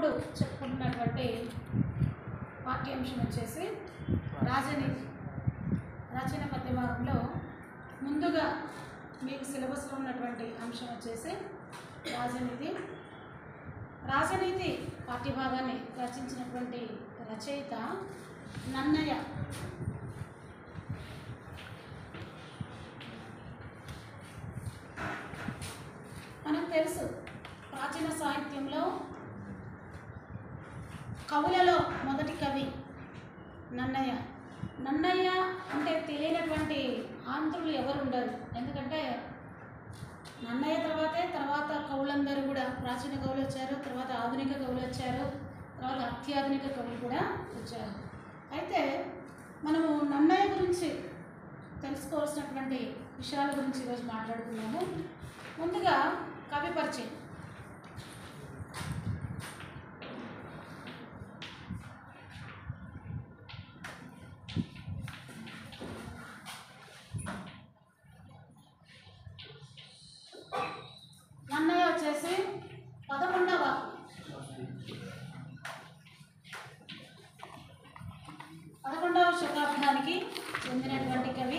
ఇప్పుడు చెప్పుకుంటున్నటువంటి వాక్యాంశం వచ్చేసి రాజనీతి రచన పద్యభాగంలో ముందుగా మీకు సిలబస్లో ఉన్నటువంటి అంశం వచ్చేసి రాజనీతి రాజనీతి పాఠ్యభాగాన్ని రచించినటువంటి రచయిత నన్నయ్య మనకు తెలుసు ప్రాచీన సాహిత్యంలో కవులలో మొదటి కవి నన్నయ్య నన్నయ్య అంటే తెలియనటువంటి ఆంధ్రులు ఎవరు ఉండరు ఎందుకంటే నన్నయ్య తర్వాతే తర్వాత కవులందరూ కూడా ప్రాచీన కవులు వచ్చారు తర్వాత ఆధునిక కవులు వచ్చారు తర్వాత అత్యాధునిక కవులు కూడా వచ్చారు అయితే మనము నన్నయ్య గురించి తెలుసుకోవాల్సినటువంటి విషయాల గురించి ఈరోజు మాట్లాడుకున్నాము ముందుగా కవి పరిచయం నన్నయ్య వచ్చేసి పదకొండవ పదకొండవ శతాబ్దానికి చెందినటువంటి కవి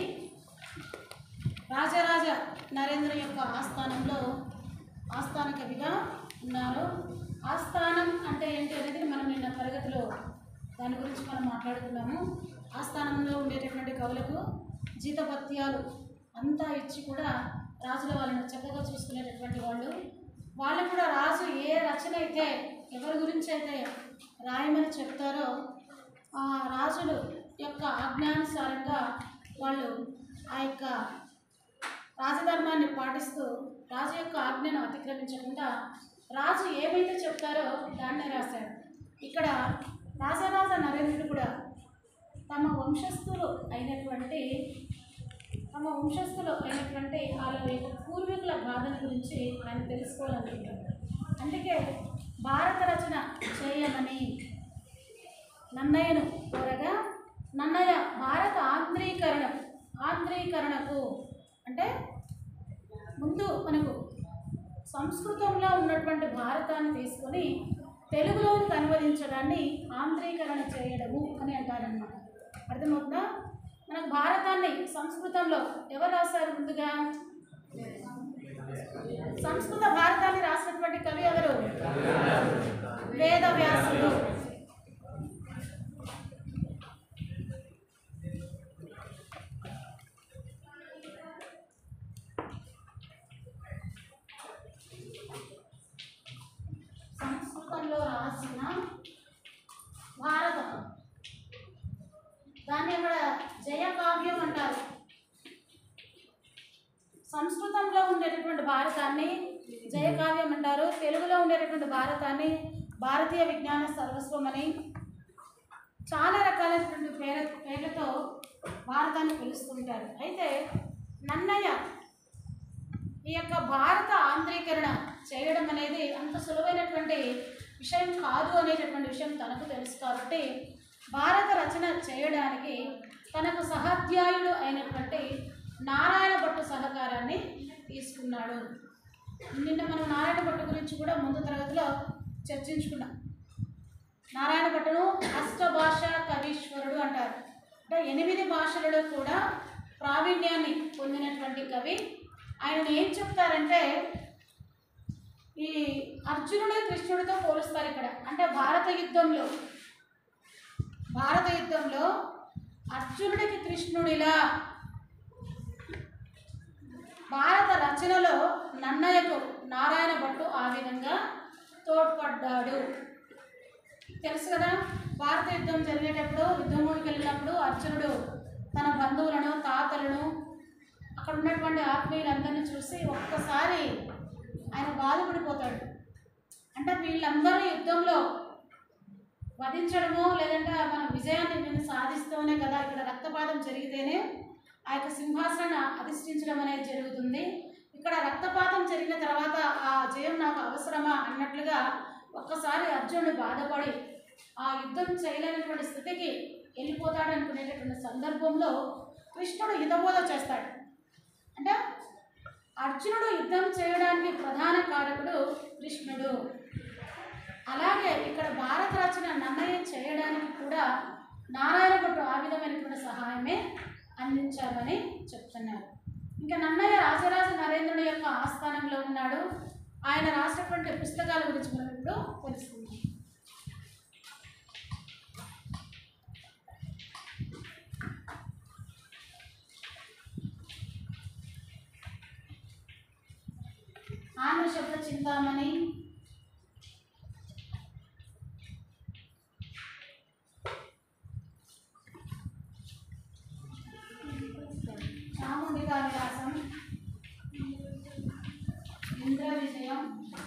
రాజరాజ నరేంద్ర యొక్క ఆస్థానంలో ఆస్థాన కవిగా ఉన్నారు ఆస్థానం అంటే ఏంటి అనేది మనం నిన్న తరగతిలో దాని గురించి మనం మాట్లాడుకున్నాము ఆస్థానంలో ఉండేటటువంటి కవులకు జీతపత్యాలు అంతా ఇచ్చి కూడా రాజుల వాళ్ళని చక్కగా చూసుకునేటటువంటి వాళ్ళు వాళ్ళు కూడా రాజు ఏ రచన అయితే ఎవరి గురించి అయితే రాయమని చెప్తారో ఆ రాజులు యొక్క ఆజ్ఞానుసారంగా వాళ్ళు ఆ యొక్క రాజధర్మాన్ని పాటిస్తూ రాజు యొక్క ఆజ్ఞను అతిక్రమించకుండా రాజు ఏమైతే చెప్తారో దాన్నే రాశాడు ఇక్కడ రాజరాజ నరేంద్రుడు కూడా తమ వంశస్థులు అయినటువంటి తమ వంశస్థులు అయినటువంటి వాళ్ళ యొక్క పూర్వీకుల బాధల గురించి ఆయన తెలుసుకోవాలనుకుంటారు అందుకే భారత రచన చేయమని నన్నయ్యను కోరగా నన్నయ్య భారత ఆంధ్రీకరణ ఆంధ్రీకరణకు అంటే ముందు మనకు సంస్కృతంలో ఉన్నటువంటి భారతాన్ని తీసుకొని తెలుగులోకి అనువదించడాన్ని ఆంధ్రీకరణ చేయడము అని అంటారనమాట అర్థమవుతుందా మనకు భారతాన్ని సంస్కృతంలో ఎవరు రాశారు ముందుగా సంస్కృత భారతాన్ని రాసినటువంటి కవి ఎవరు వేద వ్యాసుడు సంస్కృతంలో రాసిన భారతం దాన్ని అక్కడ జయకావ్యం అంటారు సంస్కృతంలో ఉండేటటువంటి భారతాన్ని జయకావ్యం అంటారు తెలుగులో ఉండేటటువంటి భారతాన్ని భారతీయ విజ్ఞాన సర్వస్వం అని చాలా రకాలైనటువంటి పేర పేర్లతో భారతాన్ని పిలుస్తుంటారు అయితే నన్నయ్య ఈ యొక్క భారత ఆంధ్రీకరణ చేయడం అనేది అంత సులువైనటువంటి విషయం కాదు అనేటటువంటి విషయం తనకు తెలుసు కాబట్టి భారత రచన చేయడానికి తనకు సహాధ్యాయుడు అయినటువంటి నారాయణ భట్టు సహకారాన్ని తీసుకున్నాడు నిన్న మనం నారాయణ భట్టు గురించి కూడా ముందు తరగతిలో చర్చించుకున్నాం నారాయణ భట్టును అష్టభాష కవీశ్వరుడు అంటారు అంటే ఎనిమిది భాషలలో కూడా ప్రావీణ్యాన్ని పొందినటువంటి కవి ఆయన ఏం చెప్తారంటే ఈ అర్జునుడు కృష్ణుడితో పోలుస్తారు ఇక్కడ అంటే భారత యుద్ధంలో భారత యుద్ధంలో అర్జునుడికి కృష్ణుడిలా భారత రచనలో నన్నయ్యకు నారాయణ భట్టు ఆ విధంగా తోడ్పడ్డాడు తెలుసు కదా భారత యుద్ధం జరిగేటప్పుడు యుద్ధంలోకి వెళ్ళినప్పుడు అర్జునుడు తన బంధువులను తాతలను అక్కడ ఉన్నటువంటి ఆత్మీయులందరినీ చూసి ఒక్కసారి ఆయన బాధపడిపోతాడు అంటే వీళ్ళందరూ యుద్ధంలో వధించడమో లేదంటే మన విజయాన్ని నేను సాధిస్తూనే కదా ఇక్కడ రక్తపాతం జరిగితేనే ఆ యొక్క సింహాసన అధిష్ఠించడం అనేది జరుగుతుంది ఇక్కడ రక్తపాతం జరిగిన తర్వాత ఆ జయం నాకు అవసరమా అన్నట్లుగా ఒక్కసారి అర్జునుడు బాధపడి ఆ యుద్ధం చేయలేనటువంటి స్థితికి వెళ్ళిపోతాడు అనుకునేటటువంటి సందర్భంలో కృష్ణుడు హితబోధ చేస్తాడు అంటే అర్జునుడు యుద్ధం చేయడానికి ప్రధాన కారకుడు కృష్ణుడు అలాగే ఇక్కడ భారత రచన నిర్ణయం చేయడానికి కూడా నారాయణ భట్టు ఆ విధమైనటువంటి సహాయమే అందించారని చెప్తున్నారు ఇంకా నన్నయ్య రాజరాజ నరేంద్రుడి యొక్క ఆస్థానంలో ఉన్నాడు ఆయన రాసినటువంటి పుస్తకాల గురించి మనం ఇప్పుడు తెలుసుకుందాం ఆంధ్ర శబ్ద చింతామణి చాముండిగా విలాసం ఇంద్ర విజయం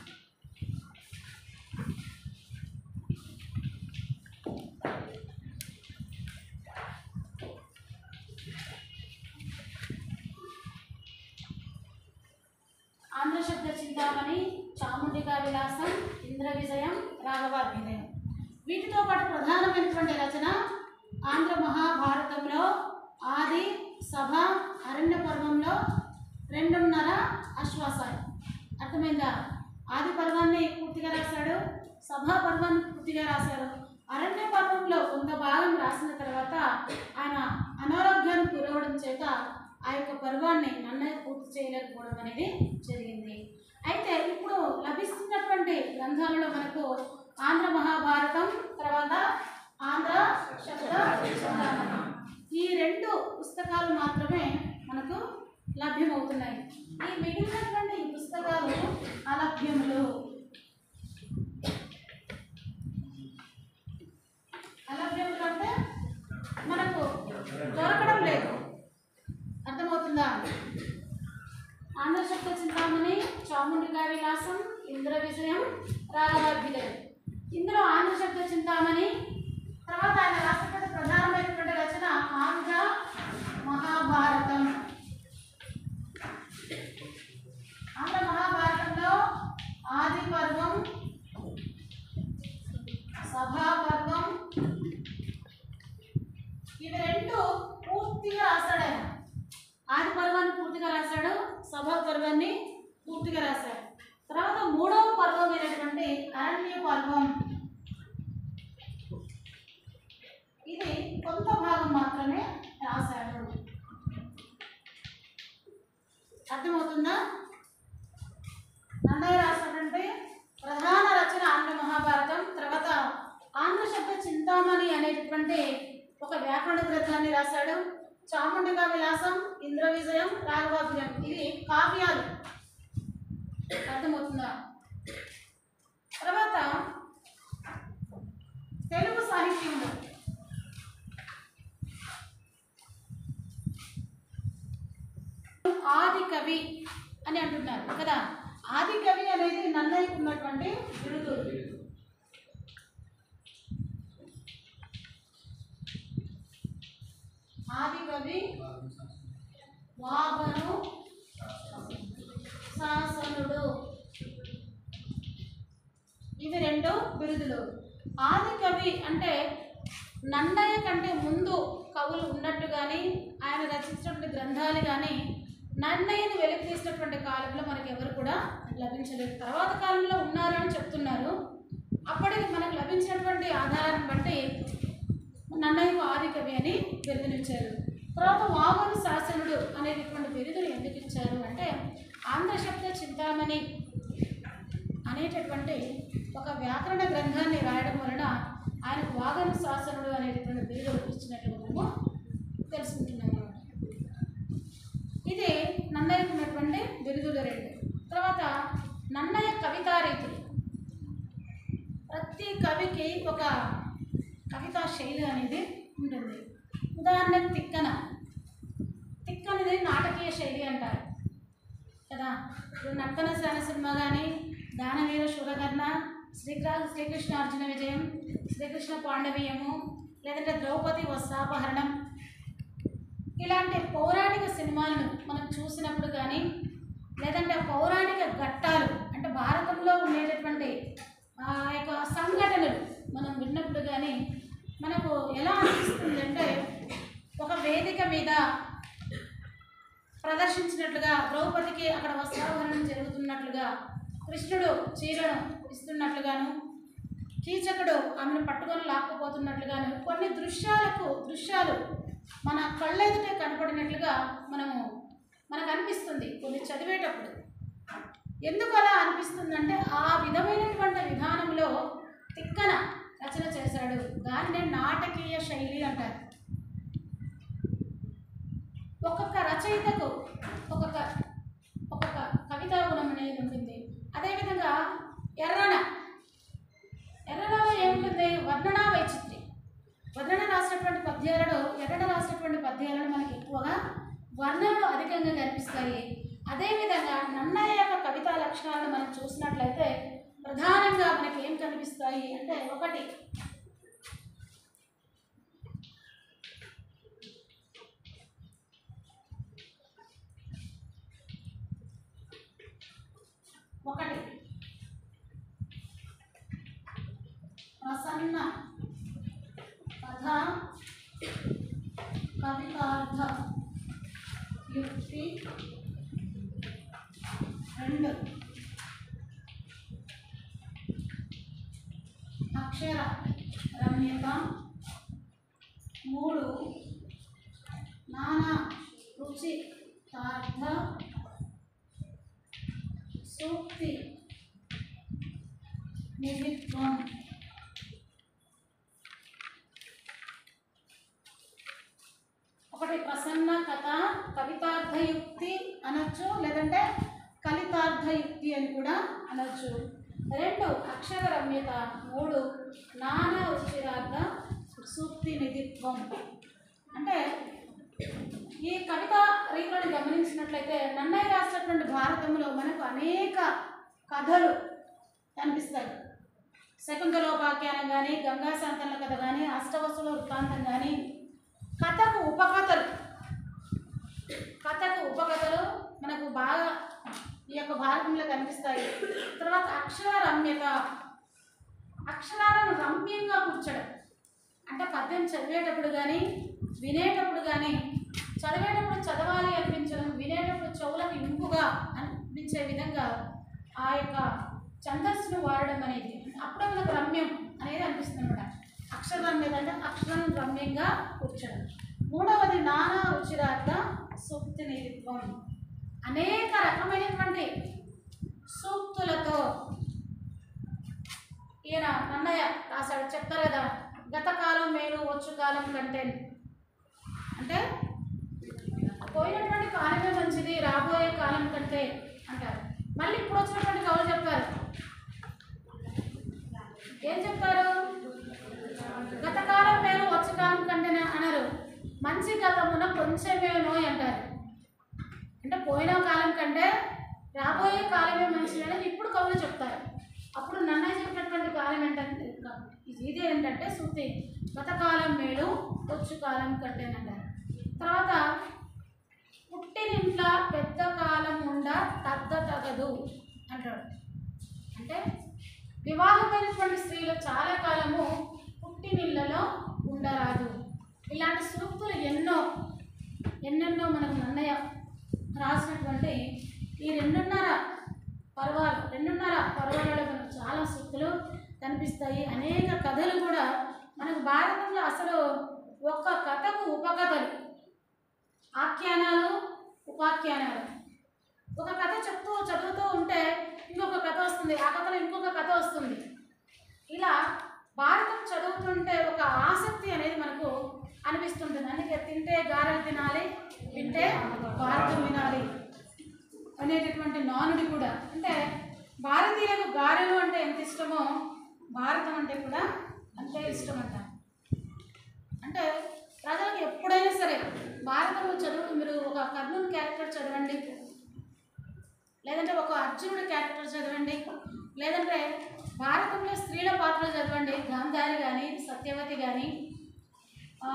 ఆంధ్ర శబ్ద చింతామణి చాముండిగా విలాసం ఇంద్ర విజయం రాఘవాభ్యుదయం వీటితో పాటు ప్రధానమైనటువంటి రచన ఆంధ్ర మహాభారతంలో ఆది సభ అరణ్య పర్వంలో రెండున్నర అశ్వాసాలు అర్థమైందా ఆది పర్వాన్ని పూర్తిగా రాశాడు సభా పర్వాన్ని పూర్తిగా రాశాడు అరణ్య పర్వంలో కొంత భాగం రాసిన తర్వాత ఆయన అనారోగ్యానికి గురవడం చేత ఆ యొక్క పర్వాన్ని నన్నయ్య పూర్తి చేయలేకపోవడం అనేది జరిగింది అయితే ఇప్పుడు లభిస్తున్నటువంటి గ్రంథాలలో మనకు ఆంధ్ర మహాభారతం తర్వాత ఆంధ్ర శబ్ద చింతామణి. ఈ రెండు పుస్తకాలు మాత్రమే మనకు లభ్యమవుతున్నాయి ఈ మిగిలినటువంటి ఈ పుస్తకాలు అలభ్యములు అలభ్యములు అంటే మనకు దొరకడం లేదు అర్థమవుతుందా ఆంధ్రశక్త చింతామణి చాముండిగా విలాసం ఇంద్ర విజయం రాఘవాభ్యుదయం ఇందులో ఆంధ్రశక్త చింతామణి తర్వాత ఆయన రాసినటువంటి ప్రధానమైనటువంటి రచన ఆంధ్ర మహాభారతం ఆంధ్ర మహాభారతంలో ఆది పర్వం సభా పర్వం ఇవి రెండు పూర్తిగా రాశాడు ఆయన ఆది పర్వాన్ని పూర్తిగా రాశాడు సభా పర్వాన్ని పూర్తిగా రాశాడు తర్వాత మూడవ పర్వం అయినటువంటి అరణ్య పర్వం ఇది కొంత భాగం మాత్రమే రాశాడు అర్థమవుతుందా నన్నయ్య రాసినటువంటి ప్రధాన రచన ఆంధ్ర మహాభారతం తర్వాత ఆంధ్ర శబ్ద చింతామణి అనేటటువంటి ఒక వ్యాకరణ గ్రంథాన్ని రాశాడు చాముండిగా విలాసం ఇంద్ర విజయం రాఘవాభ్యుదయం ఇవి కావ్యాలు అర్థమవుతుందా తర్వాత తెలుగు సాహిత్యంలో ఆది కవి అని అంటున్నారు కదా ఆది కవి అనేది నన్నయ్యకు ఉన్నటువంటి బిరుదు ఆది కవి వామను శాసనుడు ఇవి రెండు బిరుదులు ఆది కవి అంటే నన్నయ్య కంటే ముందు కవులు ఉన్నట్టు కానీ ఆయన రచించినటువంటి గ్రంథాలు కానీ నన్నయ్యను వెలికి తీసినటువంటి కాలంలో మనకి ఎవరు కూడా లభించలేదు తర్వాత కాలంలో ఉన్నారని చెప్తున్నారు అప్పటికి మనకు లభించినటువంటి ఆధారాన్ని బట్టి నన్నయ్యకు ఆది కవి అని బిరుదునిచ్చారు తర్వాత వామన శాసనుడు అనేటటువంటి బిరుదును ఎందుకు ఇచ్చారు అంటే ఆంధ్ర శబ్ద చింతామణి అనేటటువంటి ఒక వ్యాకరణ గ్రంథాన్ని రాయడం వలన ఆయనకు వాగన శాసనుడు అనేటటువంటి బిరుదు ఇచ్చినట్లుగా మనము తెలుసుకుంటున్నాం అన్నమాట. ఇది నన్నయ్యకు ఉన్నటువంటి బిరుదులు రెండు తర్వాత నన్నయ్య కవితా రీతులు ప్రతి కవికి ఒక కవితా శైలి అనేది ఉంటుంది ఉదాహరణకు తిక్కన తిక్కనది నాటకీయ శైలి అంటారు కదా ఇప్పుడు నక్కన శాన సినిమా కానీ దానవీర శూరకర్ణ శ్రీకృ శ్రీకృష్ణ అర్జున విజయం శ్రీకృష్ణ పాండవీయము లేదంటే ద్రౌపది వస్త్రాపహరణం ఇలాంటి పౌరాణిక సినిమాలను మనం చూసినప్పుడు కానీ లేదంటే ఆ పౌరాణిక ఘట్టాలు అంటే భారతంలో ఉండేటటువంటి ఆ యొక్క సంఘటనలు మనం విన్నప్పుడు కానీ మనకు ఎలా అనిపిస్తుంది అంటే ఒక వేదిక మీద ప్రదర్శించినట్లుగా ద్రౌపదికి అక్కడ వస్త్రాభరణం జరుగుతున్నట్లుగా కృష్ణుడు చీరను ఇస్తున్నట్లుగాను కీచకుడు ఆమెను పట్టుకొని లాక్కుపోతున్నట్లుగాను కొన్ని దృశ్యాలకు దృశ్యాలు మన కళ్ళెదుటే కనపడినట్లుగా మనము మనకు అనిపిస్తుంది కొన్ని చదివేటప్పుడు ఎందుకు అలా అనిపిస్తుందంటే ఆ విధమైనటువంటి విధానంలో తిక్కన రచన చేశాడు దాన్నే నాటకీయ శైలి అంటారు ఒక్కొక్క రచయితకు ఒక్కొక్క ఒక్కొక్క కవితా గుణం అనేది ఉంటుంది అదేవిధంగా ఎర్రన ఎర్రనలో ఏముంటుంది వర్ణనా వైచిత్రి వర్ణన రాసినటువంటి పద్యాలలో ఎర్రన రాసినటువంటి పద్యాలను మనకి ఎక్కువగా వర్ణనలు అధికంగా కనిపిస్తాయి అదేవిధంగా నన్నయ్య యొక్క కవితా లక్షణాలను మనం చూసినట్లయితే ప్రధానంగా మనకి ఏం కనిపిస్తాయి అంటే ఒకటి ఒకటి ప్రసన్న కథ కవితార్థ యుక్తి రెండు అక్షర రమ్యత మూడు నానా రుచి తార్థ సూక్తి నిమిత్వం ఒకటి ప్రసన్న కథ కవితార్థయుక్తి అనొచ్చు లేదంటే కలితార్థయుక్తి అని కూడా అనొచ్చు రెండు అక్షర రమ్యత మూడు నానా ఉచిరార్థ సూక్తి నిధిత్వం అంటే ఈ కవిత రీతులను గమనించినట్లయితే నన్నయ్య రాసినటువంటి భారతంలో మనకు అనేక కథలు కనిపిస్తాయి శకుంతలోపాఖ్యానం కానీ గంగా శాంతల కథ కానీ అష్టవసుల వృత్తాంతం కానీ కథకు ఉపకథలు కథకు ఉపకథలు మనకు బాగా ఈ యొక్క భారతంలో కనిపిస్తాయి తర్వాత అక్షర రమ్యత అక్షరాలను రమ్యంగా కూర్చడం అంటే పద్యం చదివేటప్పుడు కానీ వినేటప్పుడు కానీ చదివేటప్పుడు చదవాలి అనిపించడం వినేటప్పుడు చెవులకు ఇంపుగా అనిపించే విధంగా ఆ యొక్క ఛందస్సును వాడడం అనేది అప్పుడే మనకు రమ్యం అనేది అనిపిస్తుంది అనమాట అక్షర రమ్యత అంటే అక్షరం రమ్యంగా కూర్చడం మూడవది నానా రుచిరార్థ సూక్తి నిధిత్వం అనేక రకమైనటువంటి సూక్తులతో ఈయన నన్నయ్య రాశాడు చెప్తారు కదా గత కాలం మేలు వచ్చు కాలం కంటే అంటే పోయినటువంటి కాలమే మంచిది రాబోయే కాలం కంటే అంటారు మళ్ళీ ఇప్పుడు వచ్చినటువంటి కవులు చెప్తారు ఏం చెప్తారు గత కాలం మేలు వచ్చు కాలం కంటే అనరు మంచి గతమున కొంచెమేనో అంటారు అంటే పోయిన కాలం కంటే రాబోయే కాలమే మంచిది అనేది ఇప్పుడు కవులు చెప్తారు అప్పుడు నన్నయ్య చెప్పినటువంటి కాలం ఏంటంటే ఇది ఏంటంటే శృతి గత కాలం మేలు వచ్చు కాలం కంటేనంటారు తర్వాత పుట్టినింట్ల పెద్ద కాలం ఉండ తగ్గ తగదు అంటాడు అంటే వివాహమైనటువంటి స్త్రీలు చాలా కాలము పుట్టినిళ్ళలో ఉండరాదు ఇలాంటి సూక్తులు ఎన్నో ఎన్నెన్నో మనకు నన్నయ్య రాసినటువంటి ఈ రెండున్నర పర్వాలు రెండున్నర పర్వాలలో మనకు చాలా సూక్తులు కనిపిస్తాయి అనేక కథలు కూడా మనకు భారతంలో అసలు ఒక్క కథకు ఉపకథలు ఆఖ్యానాలు ఉపాఖ్యానాలు ఒక కథ చెప్తూ చదువుతూ ఉంటే ఇంకొక కథ వస్తుంది ఆ కథలో ఇంకొక కథ వస్తుంది ఇలా భారతం చదువుతుంటే ఒక ఆసక్తి అనేది మనకు అనిపిస్తుంటుంది అందుకే తింటే గారెలు తినాలి వింటే భారతం వినాలి అనేటటువంటి నానుడి కూడా అంటే భారతీయులకు గారెలు అంటే ఎంత ఇష్టమో భారతం అంటే కూడా అంతే ఇష్టం అంట అంటే ప్రజలకు ఎప్పుడైనా సరే భారతంలో చదువు మీరు ఒక కర్ణుని క్యారెక్టర్ చదవండి లేదంటే ఒక అర్జునుడి క్యారెక్టర్ చదవండి లేదంటే భారతంలో స్త్రీల పాత్రలు చదవండి గాంధారి కానీ సత్యవతి కానీ ఆ,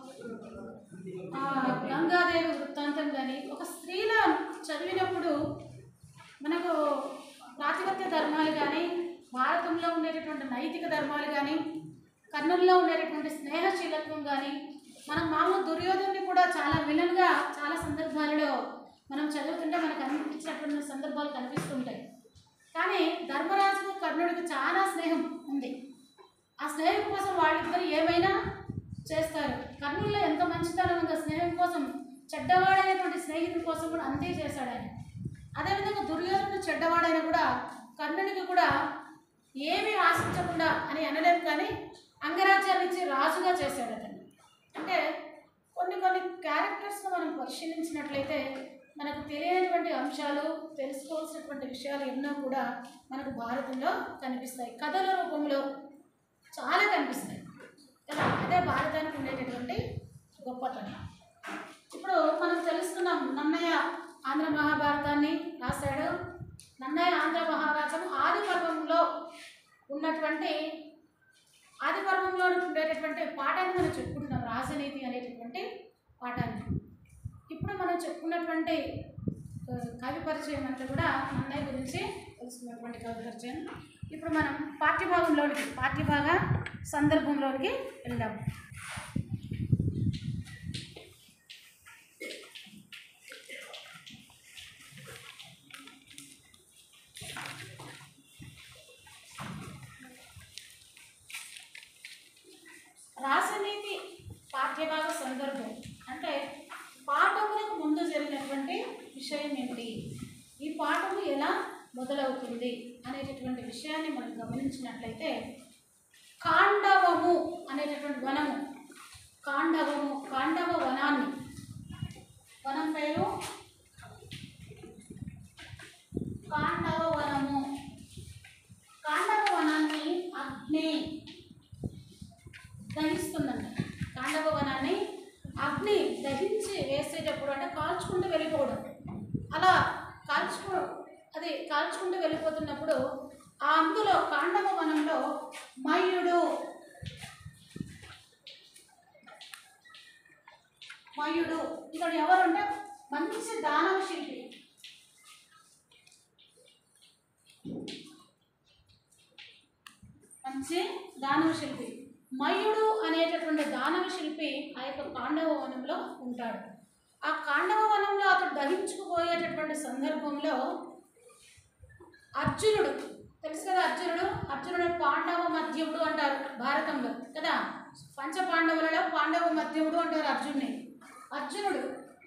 ఆ, గంగాదేవి వృత్తాంతం కానీ ఒక స్త్రీల చదివినప్పుడు మనకు ప్రాతిపత్య ధర్మాలు కానీ భారతంలో ఉండేటటువంటి నైతిక ధర్మాలు కానీ కర్నూలులో ఉండేటటువంటి స్నేహశీలత్వం కానీ మనం మామూలు దుర్యోధన్ని కూడా చాలా విలన్గా చాలా సందర్భాలలో మనం చదువుతుంటే మనకు అనిపించినటువంటి సందర్భాలు కనిపిస్తుంటాయి కానీ ధర్మరాజుకు కర్ణుడికి చాలా స్నేహం ఉంది స్నేహం కోసం వాళ్ళిద్దరు ఏమైనా చేస్తారు కర్ణుల్లో ఎంత మంచితనం ఉందో స్నేహం కోసం చెడ్డవాడైనటువంటి స్నేహితుడి కోసం కూడా అంతే చేశాడు ఆయన అదేవిధంగా దుర్యోధనుడు చెడ్డవాడైనా కూడా కర్ణునికి కూడా ఏమీ ఆశించకుండా అని అనలేము కానీ అంగరాజ్యాన్ని ఇచ్చి రాజుగా చేశాడు అతన్ని అంటే కొన్ని కొన్ని క్యారెక్టర్స్ను మనం పరిశీలించినట్లయితే మనకు తెలియనటువంటి అంశాలు తెలుసుకోవాల్సినటువంటి విషయాలు ఎన్నో కూడా మనకు భారతంలో కనిపిస్తాయి కథల రూపంలో చాలా కనిపిస్తాయి కదా అదే భారతానికి ఉండేటటువంటి గొప్పతనం ఇప్పుడు మనం తెలుసుకున్నాం నన్నయ్య ఆంధ్ర మహాభారతాన్ని రాశాడు నన్నయ్య ఆంధ్ర మహాభారతం ఆది పర్వంలో ఉన్నటువంటి ఆది పర్వంలో ఉండేటటువంటి పాఠాన్ని మనం చెప్పుకుంటున్నాం రాజనీతి అనేటటువంటి పాఠాన్ని ఇప్పుడు మనం చెప్పుకున్నటువంటి ఆ, కవి పరిచయం అంతా కూడా నన్నయ్య గురించి తెలుసుకున్నటువంటి కవి పరిచయం ఇప్పుడు మనం పాఠ్యభాగంలోనికి పాఠ్యభాగ సందర్భంలోనికి వెళ్దాం రాసనీతి పాఠ్యభాగ సందర్భం అంటే పాఠములకు ముందు జరిగినటువంటి విషయం ఏంటి ఈ పాఠము ఎలా మొదలవుతుంది అనేటటువంటి విషయాన్ని మనం గమనించినట్లయితే కాండవము అనేటటువంటి వనము కాండవము కాండవ వనాన్ని వనం పేరు కాండవ వనము కాండవ వనాన్ని అగ్ని దహిస్తుందంట కాండవ వనాన్ని అగ్ని దహించి వేసేటప్పుడు అంటే కాల్చుకుంటూ వెళ్ళిపోవడం అలా కాల్చుకో అది కాల్చుకుంటూ వెళ్ళిపోతున్నప్పుడు ఆ అందులో కాండవ వనంలో మయుడు మయుడు ఇక్కడ ఎవరంటే మంచి దానవ శిల్పి మంచి దానవ శిల్పి మయుడు అనేటటువంటి దానవ శిల్పి ఆ యొక్క కాండవ వనంలో ఉంటాడు ఆ కాండవ వనంలో అతడు దహించుకుపోయేటటువంటి సందర్భంలో అర్జునుడు తెలుసు కదా అర్జునుడు అర్జునుడు పాండవ మధ్యముడు అంటారు భారతంలో కదా పంచ పాండవులలో పాండవ మధ్యముడు అంటారు అర్జునుని అర్జునుడు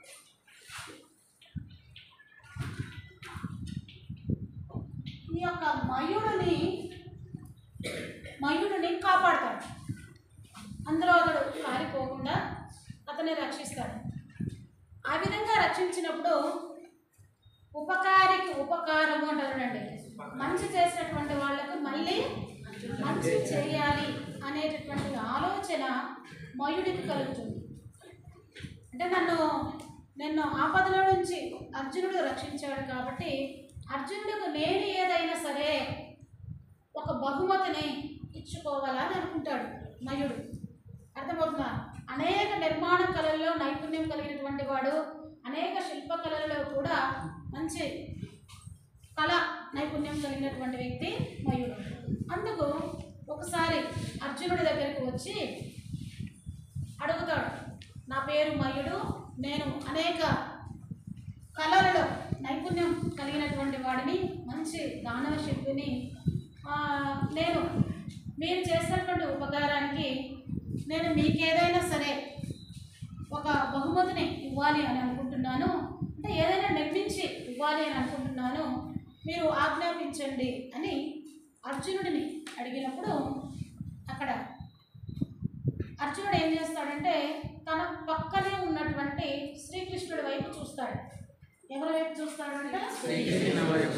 ఈ యొక్క మయుడిని మయుడిని కాపాడతాడు అందులో అతడు కాలిపోకుండా అతన్ని రక్షిస్తాడు ఆ విధంగా రక్షించినప్పుడు ఉపకారికి ఉపకారము అంటారండి మంచి చేసినటువంటి వాళ్ళకు మళ్ళీ మంచి చేయాలి అనేటటువంటి ఆలోచన మయుడికి కలుగుతుంది అంటే నన్ను నిన్ను ఆపదలో నుంచి అర్జునుడు రక్షించాడు కాబట్టి అర్జునుడికి నేను ఏదైనా సరే ఒక బహుమతిని ఇచ్చుకోవాలని అనుకుంటాడు మయుడు అర్థమవుతుందా అనేక నిర్మాణ కళల్లో నైపుణ్యం కలిగినటువంటి వాడు అనేక శిల్పకళలలో కూడా మంచి కళ నైపుణ్యం కలిగినటువంటి వ్యక్తి మయుడు అందుకు ఒకసారి అర్జునుడి దగ్గరికి వచ్చి అడుగుతాడు నా పేరు మయుడు నేను అనేక కళలలో నైపుణ్యం కలిగినటువంటి వాడిని మంచి దానవ శిల్పిని ఆ, నేను మీరు చేసినటువంటి ఉపకారానికి నేను మీకేదైనా సరే ఒక బహుమతిని ఇవ్వాలి అని అనుకుంటున్నాను అంటే ఏదైనా నిర్మించి ఇవ్వాలి అని అనుకుంటున్నాను మీరు ఆజ్ఞాపించండి అని అర్జునుడిని అడిగినప్పుడు అక్కడ అర్జునుడు ఏం చేస్తాడంటే తన పక్కనే ఉన్నటువంటి శ్రీకృష్ణుడి వైపు చూస్తాడు ఎవరి వైపు చూస్తాడు అంటే శ్రీకృష్ణుడి వైపు.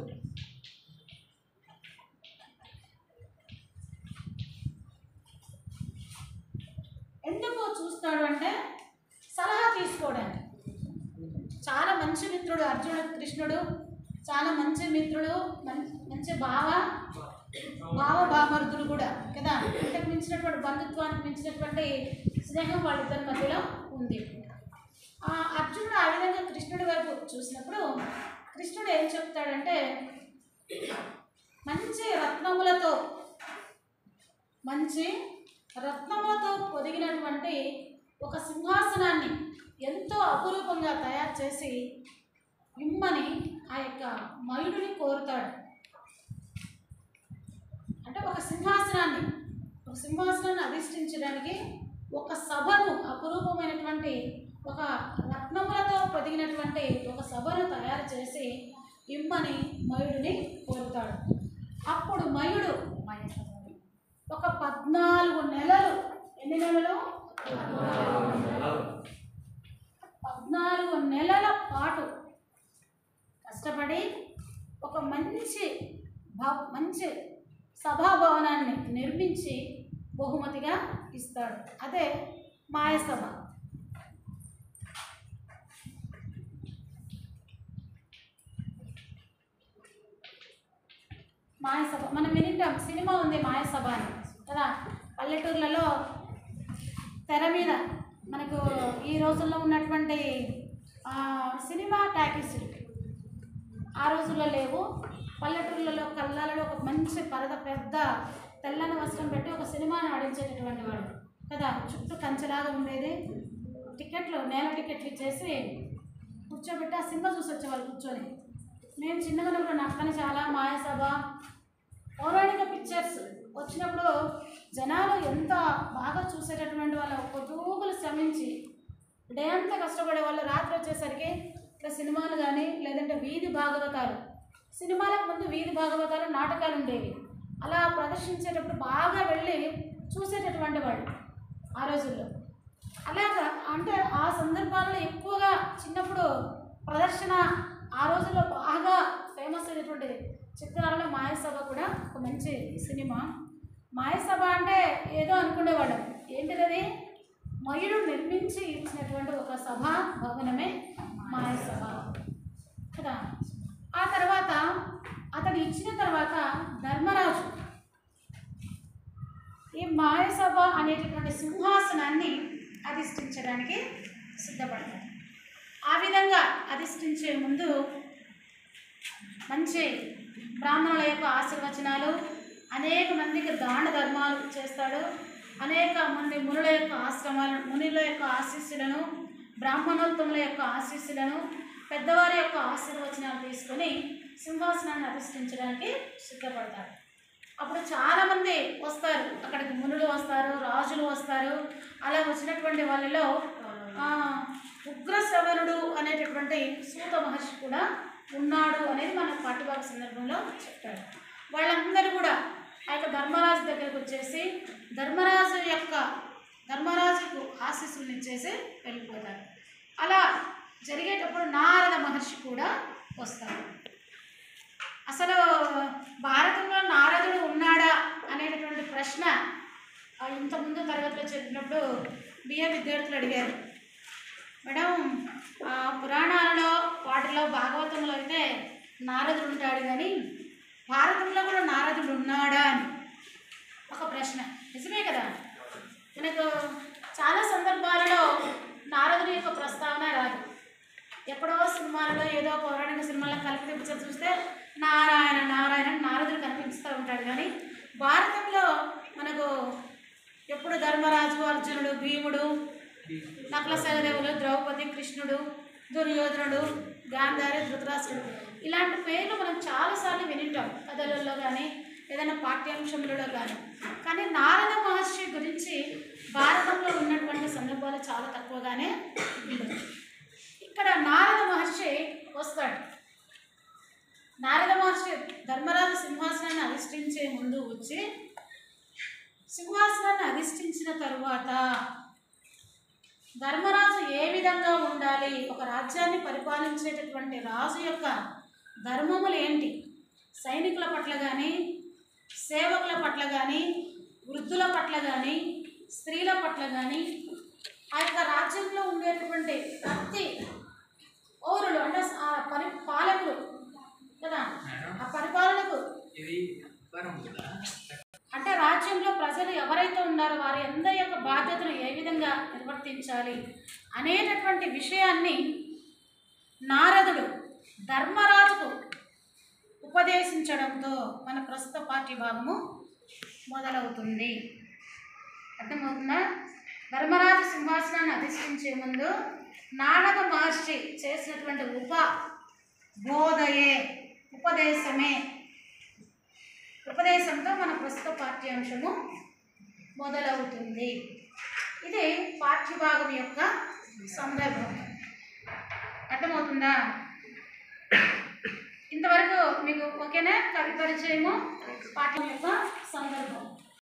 ఎందుకు చూస్తాడు అంటే సలహా తీసుకోవడానికి చాలా మంచి మిత్రుడు అర్జునుడు కృష్ణుడు చాలా మంచి మిత్రుడు మం- మంచి భావ భావ భామర్దులు కూడా కదా ఇంతకు మించినటువంటి బంధుత్వానికి మించినటువంటి స్నేహం వాళ్ళిద్దరి మధ్యలో ఉంది ఆ అర్జునుడు ఆ విధంగా కృష్ణుడి వైపు చూసినప్పుడు కృష్ణుడు ఏం చెప్తాడంటే మంచి రత్నములతో మంచి రత్నములతో పొదిగినటువంటి ఒక సింహాసనాన్ని ఎంతో అపురూపంగా తయారు చేసి ఇమ్మని ఆ యొక్క మయుడిని కోరుతాడు అంటే ఒక సింహాసనాన్ని ఒక ఒక సింహాసనాన్ని అధిష్ఠించడానికి ఒక సభను అపురూపమైనటువంటి ఒక రత్నములతో పొదిగినటువంటి ఒక సభను తయారు చేసి ఇమ్మని మయుడిని కోరుతాడు అప్పుడు మయుడు ఒక పద్నాలుగు నెలలు ఎన్ని నెలలు పద్నాలుగు నెలల పాటు కష్టపడి ఒక మంచి భవ మంచి సభాభవనాన్ని నిర్మించి బహుమతిగా ఇస్తాడు అదే మాయసభ మాయసభ మనం వినింటాం సినిమా ఉంది మాయసభ అని కదా పల్లెటూర్లలో తెర మీద మనకు ఈ రోజుల్లో ఉన్నటువంటి ఆ, సినిమా టాకీసులు ఆ రోజుల్లో లేవు పల్లెటూర్లలో కళ్ళాలలో ఒక మంచి పరద పెద్ద తెల్లని వస్త్రం పెట్టి ఒక సినిమాని ఆడించేటటువంటి వాడు కదా చుట్టూ కంచెలాగా ఉండేది టికెట్లు నేల టికెట్లు ఇచ్చేసి కూర్చోబెట్టి ఆ సినిమా చూసి వచ్చేవాళ్ళు కూర్చొని మేము చిన్నగా ఉన్నప్పుడు నక్కని చాలా మాయసభ పౌరాణిక పిక్చర్స్ వచ్చినప్పుడు జనాలు ఎంత బాగా చూసేటటువంటి వాళ్ళ పొదుగులు శ్రమించి డే అంతా కష్టపడే వాళ్ళు రాత్రి వచ్చేసరికి ఇట్లా సినిమాలు కానీ లేదంటే వీధి భాగవతాలు సినిమాలకు ముందు వీధి భాగవతాలు నాటకాలు ఉండేవి అలా ప్రదర్శించేటప్పుడు బాగా వెళ్ళి చూసేటటువంటి వాళ్ళు ఆ రోజుల్లో అలాగా అంటే ఆ సందర్భాల్లో ఎక్కువగా చిన్నప్పుడు ప్రదర్శన ఆ రోజుల్లో బాగా ఫేమస్ అయినటువంటిది చిత్రాలలో మాయసభ కూడా ఒక మంచి సినిమా మాయసభ అంటే ఏదో అనుకునేవాళ్ళం ఏంటిది అది మయుడు నిర్మించి ఇచ్చినటువంటి ఒక సభ భవనమే మాయసభ కదా ఆ తర్వాత అతడు ఇచ్చిన తర్వాత ధర్మరాజు ఈ మాయసభ అనేటటువంటి సింహాసనాన్ని అధిష్ఠించడానికి సిద్ధపడతాడు ఆ విధంగా అధిష్ఠించే ముందు మంచి బ్రాహ్మణుల యొక్క ఆశీర్వచనాలు అనేక మందికి దాన ధర్మాలు చేస్తాడు అనేక మంది మునుల యొక్క ఆశ్రమాలను మునుల యొక్క ఆశీస్సులను బ్రాహ్మణోత్తముల యొక్క ఆశీస్సులను పెద్దవారి యొక్క ఆశీర్వచనాలు తీసుకొని సింహాసనాన్ని అధిష్ఠించడానికి సిద్ధపడతాడు అప్పుడు చాలామంది వస్తారు అక్కడికి మునులు వస్తారు రాజులు వస్తారు అలా వచ్చినటువంటి వాళ్ళలో ఆ, ఉగ్రశ్రవణుడు అనేటటువంటి సూత మహర్షి కూడా ఉన్నాడు అనేది మన పాఠ్యభాగ సందర్భంలో చెప్తాడు వాళ్ళందరూ కూడా ఆ యొక్క ధర్మరాజు దగ్గరకు వచ్చేసి ధర్మరాజు యొక్క ధర్మరాజుకు ఆశీస్సులు ఇచ్చేసి వెళ్ళిపోతారు అలా జరిగేటప్పుడు నారద మహర్షి కూడా వస్తారు అసలు భారతంలో నారదుడు ఉన్నాడా అనేటటువంటి ప్రశ్న ఆ, ఇంతకుముందు తరగతిలో చెప్పినప్పుడు బిఏ విద్యార్థులు అడిగారు మేడం ఆ, పురాణాలలో వాటిలో భాగవతంలో అయితే నారదుడు ఉంటాడు కానీ భారతంలో కూడా నారదుడు ఉన్నాడా అని ఒక ప్రశ్న నిజమే కదా మనకు చాలా సందర్భాలలో నారదుడి యొక్క ప్రస్తావన రాదు ఎక్కడో సినిమాలలో ఏదో పౌరాణిక సినిమాలో కలిపి పిక్చర్ చూస్తే నారాయణ నారాయణ అని నారదుడు కనిపిస్తూ ఉంటాడు కానీ భారతంలో మనకు ఎప్పుడు ధర్మరాజు అర్జునుడు భీముడు నకుల సహదేవులు ద్రౌపది కృష్ణుడు దుర్యోధనుడు గాంధారి ధృతరాష్ట్రుడు ఇలాంటి పేర్లు మనం చాలాసార్లు వినింటాం కథలలో కానీ ఏదైనా పాఠ్యాంశంలో కానీ కానీ నారద మహర్షి గురించి భారతంలో ఉన్నటువంటి సందర్భాలు చాలా తక్కువగానే ఉన్నాయి. ఇక్కడ నారద మహర్షి వస్తాడు నారద మహర్షి ధర్మరాజు సింహాసనాన్ని అధిష్ఠించే ముందు వచ్చి సింహాసనాన్ని అధిష్ఠించిన తరువాత ధర్మరాజు ఏ విధంగా ఉండాలి ఒక రాజ్యాన్ని పరిపాలించేటటువంటి రాజు యొక్క ధర్మములు ఏంటి సైనికుల పట్ల కానీ సేవకుల పట్ల కానీ వృద్ధుల పట్ల కానీ స్త్రీల పట్ల కానీ ఆ యొక్క రాజ్యంలో ఉండేటటువంటి ప్రతి పౌరులు అంటే ఆ పరి పాలకులు కదా ఆ పరిపాలనకు ఇది వరం కదా అంటే రాజ్యంలో ప్రజలు ఎవరైతే ఉన్నారో వారి అందరి యొక్క బాధ్యతను ఏ విధంగా నిర్వర్తించాలి అనేటటువంటి విషయాన్ని నారదుడు ధర్మరాజుకు ఉపదేశించడంతో మన ప్రస్తుత పార్టీ భాగము మొదలవుతుంది అర్థమవుతుందా ధర్మరాజు సింహాసనాన్ని అధిష్ఠించే ముందు నారద మహర్షి చేసినటువంటి ఉప బోధయే ఉపదేశమే ఉపదేశంతో మన ప్రస్తుత పాఠ్యాంశము మొదలవుతుంది ఇది పాఠ్యభాగం యొక్క సందర్భం అర్థమవుతుందా ఇంతవరకు మీకు ఓకేనా కవి పరిచయము పాఠం యొక్క సందర్భం